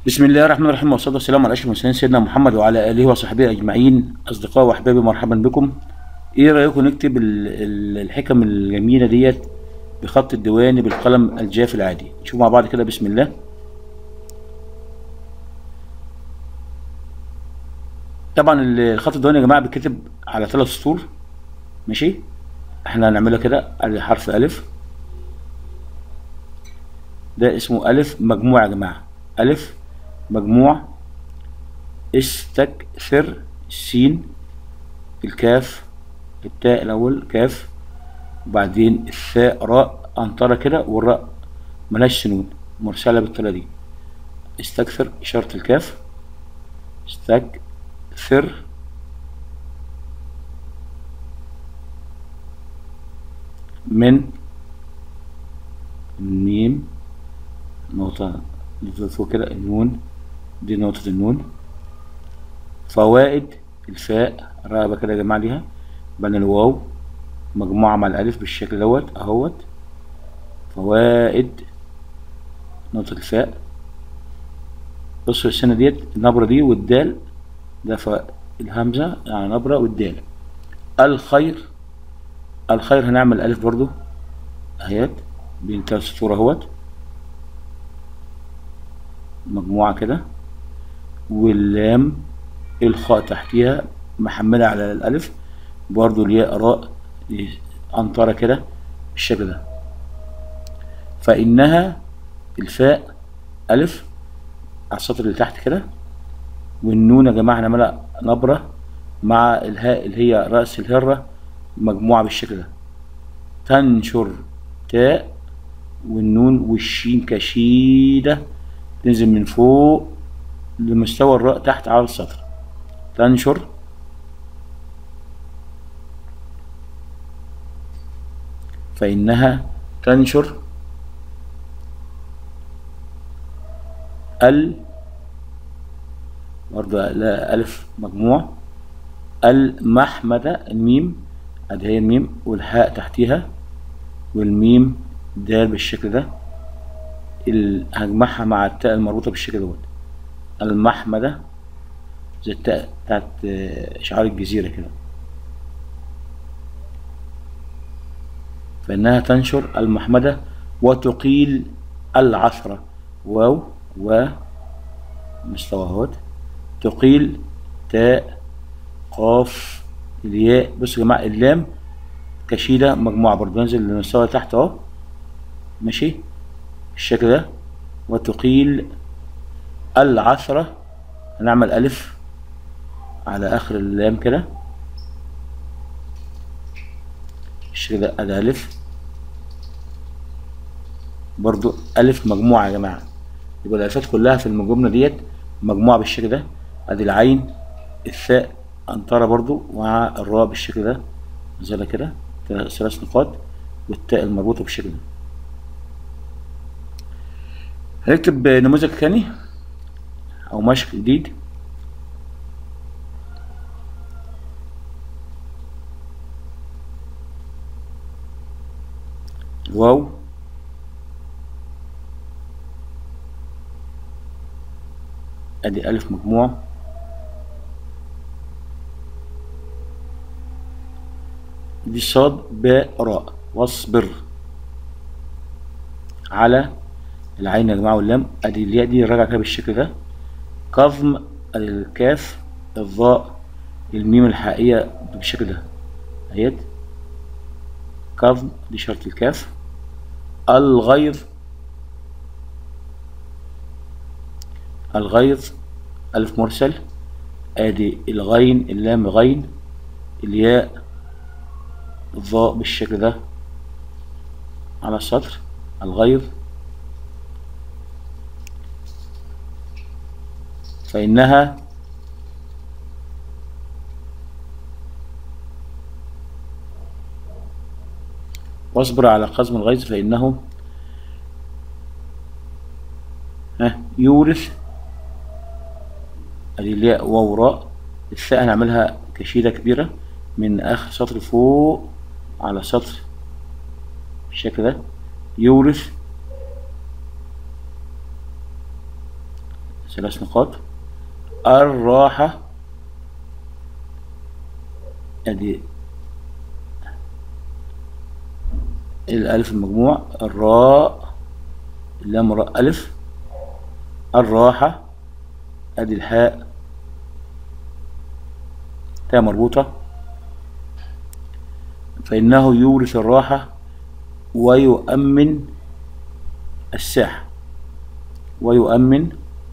بسم الله الرحمن الرحيم والصلاة والسلام على أشرف المرسلين سيدنا محمد وعلى آله وصحبه أجمعين أصدقاء وأحبابي مرحبا بكم إيه رأيكم نكتب ال- ال- الحكم الجميلة ديت بخط الديواني بالقلم الجاف العادي نشوف مع بعض كده بسم الله طبعا ال- الخط الديواني يا جماعة بيتكتب على ثلاث سطور ماشي احنا هنعملها كده على حرف ألف ده اسمه ألف مجموع يا جماعة ألف مجموع استكثر السين الكاف التاء الأول كاف وبعدين الثاء راء أنطرة كده والراء ملهاش سنون مرسلة بالطريقة دي استكثر إشارة الكاف استكثر من الميم نقطة فوق كده النون دي نقطة النون فوائد الفاء رقبة كده يا جماعة ليها بين الواو مجموعة مع الألف بالشكل دوت أهوت فوائد نقطة الفاء بصوا السنة ديت النبرة دي والدال ده ف الهمزة يعني نبرة والدال الخير الخير هنعمل ألف برضو أهيت بين تلات سطور أهوت مجموعة كده واللام الخاء تحتيها محملة على الألف برضو الياء راء أنطرة كده بالشكل ده فإنها الفاء ألف على السطر اللي تحت كده والنون يا جماعة هنعملها نبرة مع الهاء اللي هي رأس الهرة مجموعة بالشكل ده تنشر تاء والنون والشين كشيدة تنزل من فوق لمستوى الراء تحت على السطر تنشر فإنها تنشر ال برضه لا ألف مجموع المحمدة الميم ادي هي الميم والحاء تحتيها والميم دال بالشكل ده ال- هجمعها مع التاء المربوطة بالشكل دوت المحمدة زي التاء بتاعت آه، شعار الجزيرة كده فإنها تنشر المحمدة وتقيل العثرة واو و مستوى اهوت تقيل تاء قاف الياء بصوا يا جماعة اللام كشيدة مجموعة برضه ينزل للمستوى تحت اهو ماشي بالشكل ده وتقيل العثرة هنعمل ألف على آخر اللام كده بالشكل ده أدي ألف برضو ألف مجموعة يا جماعة يبقى الألفات كلها في الجملة ديت مجموعة بالشكل ده أدي العين الثاء أنطرة برضو مع الراء بالشكل ده نزلها كده ثلاث نقاط والتاء المربوطة بالشكل ده هنكتب نموذج تاني أو مشق جديد واو ادي الف مجموع دي صاد باء راء واصبر على العين يا جماعه واللام ادي الياء دي راجعه كده بالشكل ده كظم الكاف الظاء الميم الحائيه بالشكل ده اهيت كظم دي شرط الكاف الغيظ الغيظ ألف مرسل ادي الغين اللام غين الياء الظاء بالشكل ده على السطر الغيظ فإنها واصبر على قزم الغيظ فإنه ها يورث ادي الياء واو راء الثاء هنعملها كشيدة كبيرة من آخر سطر فوق على سطر بالشكل ده يورث ثلاث نقاط الراحة ادي الألف المجموع الراء اللام راء ألف الراحة ادي الحاء تاء مربوطة فإنه يورث الراحة ويؤمن الساحة ويؤمن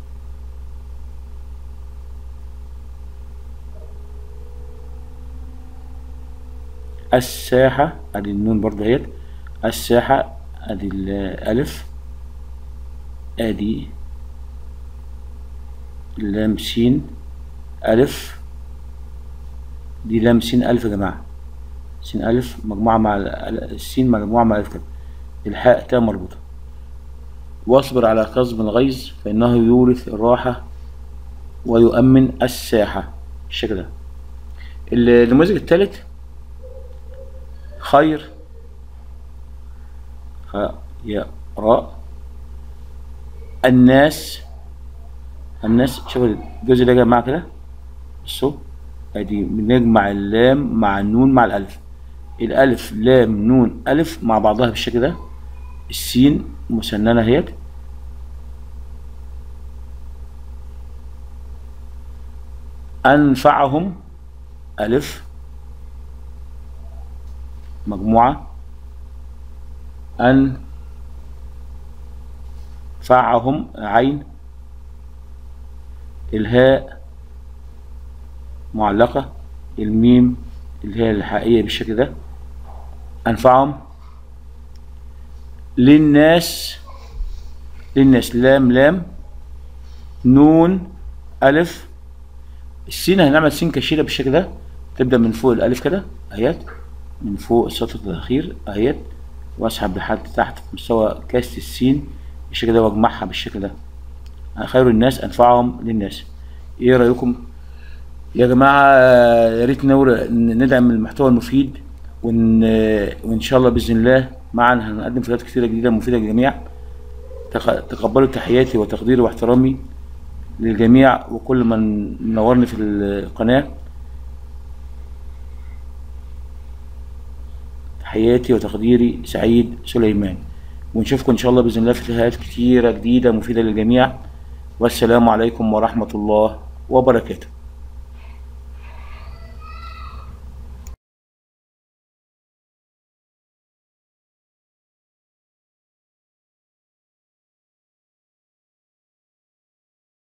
الساحة ادي النون برضه اهيت الساحة ادي الألف ادي اللام سين ألف دي لام سين ألف يا جماعة سين ألف مجموعة مع ال- السين مجموعة مع الألف كده الحاء تاء مربوطة واصبر على كظم الغيظ فإنه يورث الراحة ويؤمن الساحة بالشكل ده النموذج الثالث خير خ يا راء الناس الناس شوفوا الجزء ده يا جماعة كده بصوا ادي بنجمع اللام مع النون مع الألف الألف لام نون ألف مع بعضها بالشكل ده السين مسننة اهيت أنفعهم ألف مجموعة أن فعهم عين الهاء معلقة الميم اللي هي الحقيقية بالشكل ده أنفعهم للناس للناس لام لام نون ألف السين هنعمل سين كشيرة بالشكل ده تبدأ من فوق الألف كده أهيت من فوق السطر الأخير أهيت وأسحب لحد تحت في مستوى كاسة السين بالشكل ده وأجمعها بالشكل ده خير الناس أنفعهم للناس إيه رأيكم؟ يا جماعة آه، يا ريت نور ندعم المحتوى المفيد وإن وإن شاء الله بإذن الله معا هنقدم فيديوهات كتيرة جديدة مفيدة للجميع تق- تقبلوا تحياتي وتقديري واحترامي للجميع وكل من منورني في القناة تحياتي وتقديري سعيد سليمان ونشوفكم إن شاء الله بإذن الله في فيديوهات كتيرة جديدة مفيدة للجميع والسلام عليكم ورحمة الله وبركاته